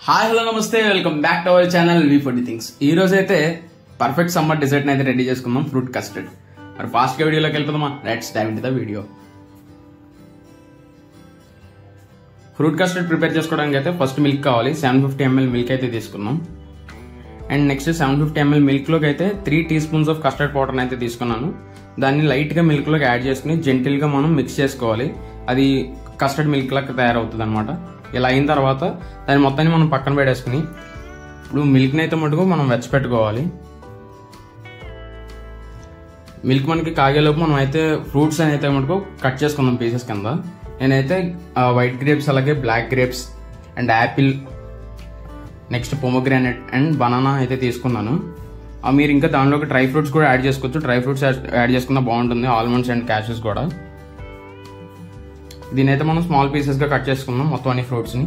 hi hello నమస్తే welcome back to our channel we food things ఈ రోజు అయితే పర్ఫెక్ట్ సమ్మర్ డిజర్ట్ అయితే రెడీ చేసుకుందాం ఫ్రూట్ కస్టర్డ్ మరి ఫాస్ట్ గా వీడియోలోకి వెళ్ళిపోదామా let's dive into the video fruit custard prepare చేసుకోవడానికి అయితే ఫస్ట్ మిల్క్ కావాలి సెవెన్ ఫిఫ్టీ ఎంఎల్ మిల్క్ అయితే తీసుకుందాం and next seven fifty ML మిల్క్లోకి అయితే three teaspoons of custard powder అయితే తీసుకున్నాను దాన్ని లైట్గా మిల్క్లోకి యాడ్ చేసుకుని జెంటిల్గా మనం మిక్స్ చేసుకోవాలి అది కస్టర్డ్ మిల్క్ లాగా తయారవుతుంది అనమాట ఇలా అయిన తర్వాత దాన్ని మొత్తాన్ని మనం పక్కన పెట్టేసుకుని ఇప్పుడు మిల్క్ని అయితే మటుకు మనం వెచ్చపెట్టుకోవాలి మిల్క్ మనకి కాగేలోపు మనం అయితే ఫ్రూట్స్ అని అయితే మటుకు కట్ చేసుకుందాం పీసెస్ కింద నేనైతే వైట్ గ్రేప్స్ అలాగే black grapes and apple next pomegranate and banana అయితే తీసుకున్నాను ఆ మీరు ఇంకా దానిలోకి డ్రై ఫ్రూట్స్ కూడా యాడ్ చేసుకోవచ్చు డ్రై ఫ్రూట్స్ యాడ్ చేసుకున్నా బాగుంటుంది ఆల్మండ్స్ అండ్ క్యాషెస్ కూడా దీని అయితే మనం స్మాల్ పీసెస్గా కట్ చేసుకున్నాం మొత్తం అన్ని ఫ్రూట్స్ని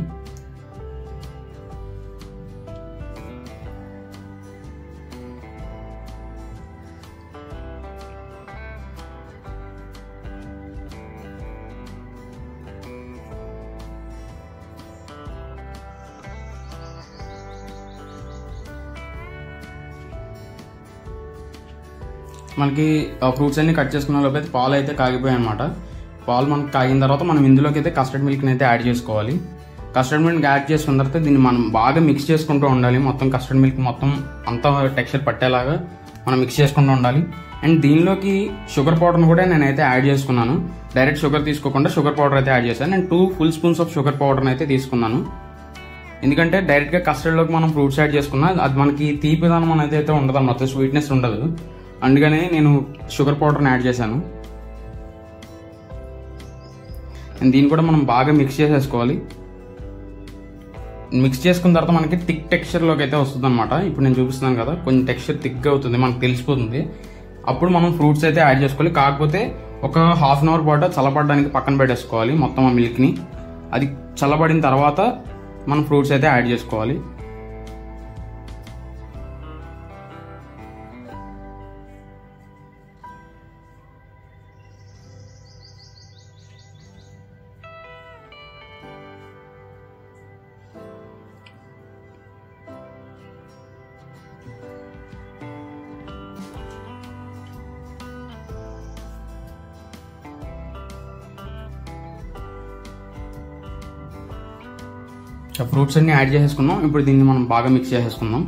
మనకి ఫ్రూట్స్ అన్ని కట్ చేసుకున్న లోపు అయితే పాలు అయితే కాగిపోయాయి అనమాట పాలు మనకి కాగిన తర్వాత మనం ఇందులోకి అయితే కస్టర్డ్ మిల్క్ని అయితే యాడ్ చేసుకోవాలి కస్టర్డ్ మిల్క్ యాడ్ చేసుకున్న తర్వాత దీన్ని మనం బాగా మిక్స్ చేసుకుంటూ ఉండాలి మొత్తం కస్టర్డ్ మిల్క్ మొత్తం అంతా టెక్స్చర్ పట్టేలాగా మనం మిక్స్ చేసుకుంటూ ఉండాలి అండ్ దీనిలోకి షుగర్ పౌడర్ని కూడా నేనైతే యాడ్ చేసుకున్నాను డైరెక్ట్ షుగర్ తీసుకోకుండా షుగర్ పౌడర్ అయితే యాడ్ చేశాను and two full spoons of sugar పౌడర్ని అయితే తీసుకున్నాను ఎందుకంటే డైరెక్ట్గా కస్టర్డ్లోకి మనం ఫ్రూట్స్ యాడ్ చేసుకున్నా అది మనకి తీపిదనం అనేది అయితే ఉండదు మొత్తం స్వీట్నెస్ ఉండదు అందుకనే నేను షుగర్ పౌడర్ని యాడ్ చేశాను అండ్ దీన్ని కూడా మనం బాగా మిక్స్ చేసేసుకోవాలి మిక్స్ చేసుకున్న తర్వాత మనకి థిక్ టెక్స్చర్లోకి అయితే వస్తుంది అనమాట ఇప్పుడు నేను చూపిస్తున్నాను కదా కొంచెం టెక్స్చర్ థిక్గా అవుతుంది మనకు తెలిసిపోతుంది అప్పుడు మనం ఫ్రూట్స్ అయితే యాడ్ చేసుకోవాలి కాకపోతే ఒక హాఫ్ అన్ అవర్ పాటు చల్లబడడానికి పక్కన పెట్టేసుకోవాలి మొత్తం ఆ మిల్క్ని అది చల్లబడిన తర్వాత మనం ఫ్రూట్స్ అయితే యాడ్ చేసుకోవాలి ఫ్రూట్స్ అన్ని యాడ్ చేసేసుకున్నాం ఇప్పుడు దీన్ని మనం బాగా మిక్స్ చేసేసుకుందాం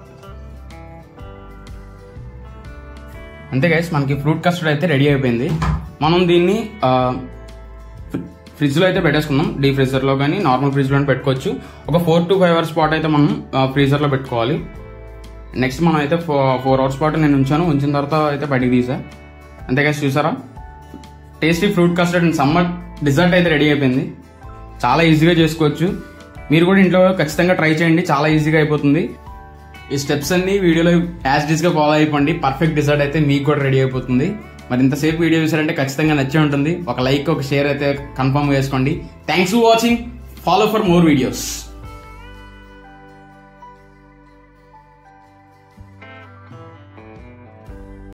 అంతే గైస్ మనకి ఫ్రూట్ కస్టర్డ్ అయితే రెడీ అయిపోయింది మనం దీన్ని ఫ్రిడ్జ్లో అయితే పెట్టేసుకుందాం డీ ఫ్రీజర్లో కానీ నార్మల్ ఫ్రిడ్జ్లో పెట్టుకోవచ్చు ఒక ఫోర్ టు ఫైవ్ అవర్స్ పాటు అయితే మనం ఫ్రీజర్లో పెట్టుకోవాలి నెక్స్ట్ మనం అయితే ఫోర్ అవర్స్ పాటు నేను ఉంచాను ఉంచిన తర్వాత అయితే బయటికి తీసా అంతే గైస్ చూసారా tasty fruit custard and summer dessert అయితే రెడీ అయిపోయింది చాలా ఈజీగా చేసుకోవచ్చు మీరు కూడా ఇంట్లో ఖచ్చితంగా ట్రై చేయండి చాలా ఈజీగా అయిపోతుంది ఈ స్టెప్స్ అన్ని వీడియోలో యాజ్ డిస్ గా ఫాలో అయిపోండి పర్ఫెక్ట్ డిజర్ట్ అయితే మీకు కూడా రెడీ అయిపోతుంది మరి ఇంతసేపు వీడియో చూసారంటే ఖచ్చితంగా నచ్చే ఉంటుంది ఒక లైక్ ఒక షేర్ అయితే కన్ఫర్మ్ చేసుకోండి thanks for watching follow for more videos